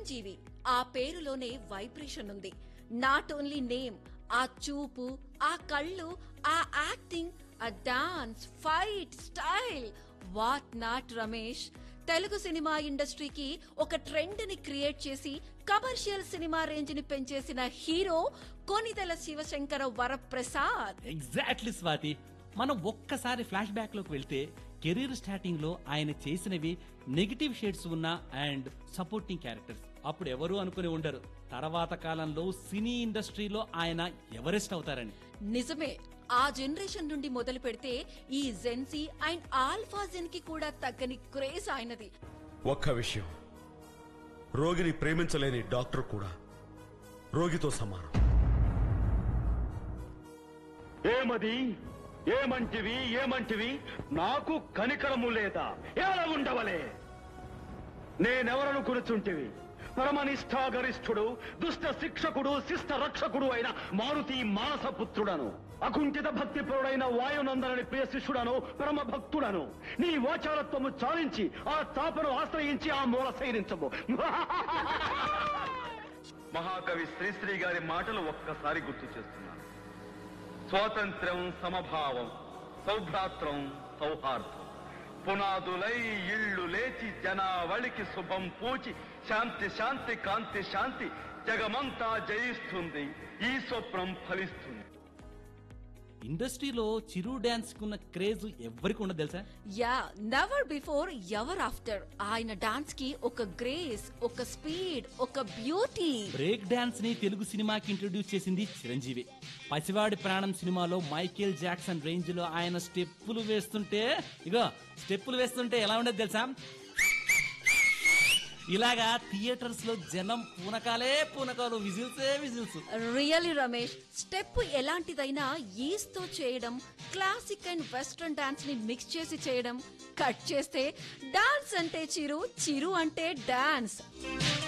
చిరంజీవి ఆ పేరులోనే వైబ్రేషన్ ఉంది నాట్ ఓన్లీ నేమ్ ఆ చూపు ఆ కళ్ళు ఆ యాక్టింగ్ ఆ dance fight style what not Ramesh Telugu cinema ఇండస్ట్రీకి ఒక ట్రెండ్ ని క్రియేట్ చేసి కమర్షియల్ సినిమా రేంజ్ ని పెంచేసిన హీరో కొనిదెల శివశంకర వరప్రసాద్ ఎగ్జాక్ట్లీ స్వాతి మనం ఒక్కసారి ఫ్లాష్ బ్యాక్ లోకి వెళ్తే కెరీర్ స్టార్టింగ్ లో ఆయన చేసినవి నెగిటివ్ షేడ్స్ ఉన్న అండ్ సపోర్టింగ్ క్యారెక్టర్స్ అప్పుడు ఎవరు అనుకుని ఉండరు తర్వాత కాలంలో సినీ ఇండస్ట్రీలో ఆయన ఎవరెస్ట్ అవుతారని నిజమే ఆ జనరేషన్ నుండి మొదలు పెడితే ఈ జెన్సీ అండ్ ఆల్ఫా జెన్ కి కూడా తగ్గని క్రేజ్ ఆయనది ఒక్క విషయం రోగిని ప్రేమించలేని డాక్టర్ కూడా రోగితో సమానం ఏమది ఏమంటివి ఏమంటివి నాకు కనికరము లేదా ఎలా ఉండవలే నేనెవరను కూర్చుంటివి పరమనిష్టాగరిష్ఠుడు దుష్ట శిక్షకుడు శిష్ట రక్షకుడు అయిన మారుతి మానసపుత్రుడను అకుంఠిత భక్తిపరుడైన వాయునందనని ప్రియ శిష్యుడను పరమ భక్తుడను నీ వాచారత్వము చాలించి ఆ తాపను ఆశ్రయించి ఆ మూల సైరించము మహాకవి శ్రీశ్రీ గారి మాటలు ఒక్కసారి గుర్తు చేస్తున్నాను స్వాతంత్ర్యం సమభావం సౌభ్రాత్రం సౌహార్దం పునాదులై ఇళ్ళు లేచి జనావళికి శుభం పూచి శాంతి శాంతి కాంతి శాంతి జగమంతా జయిస్తుంది ఈ స్వప్నం ఫలిస్తుంది ఇండస్ట్రీలో చిరు డాన్స్ కున్న క్రేజ్ ఎవరికి ఉండదు తెలుసా yeah never before ever after ఆయన డాన్స్ కి ఒక గ్రేస్ ఒక స్పీడ్ ఒక బ్యూటీ బ్రేక్ డాన్స్ ని తెలుగు సినిమాకి ఇంట్రొడ్యూస్ చేసింది చిరంజీవి పసివాడి ప్రాణం సినిమాలో మైకేల్ జాక్సన్ రేంజ్ లో ఆయన స్టెప్పులు వేస్తుంటే ఇగో స్టెప్పులు వేస్తుంటే ఎలా ఉండదు తెలుసా ఇలాగా థియేటర్స్ లో జనం పూనకాలే పూనకాలు విజిల్సే విజిల్స్ రియలీ రమేష్ స్టెప్ ఎలాంటిదైనా ఈస్ తో చేయడం క్లాసిక్ అండ్ వెస్ట్రన్ డాన్స్ ని మిక్స్ చేసి చేయడం కట్ చేస్తే డాన్స్ అంటే చిరు చిరు అంటే డాన్స్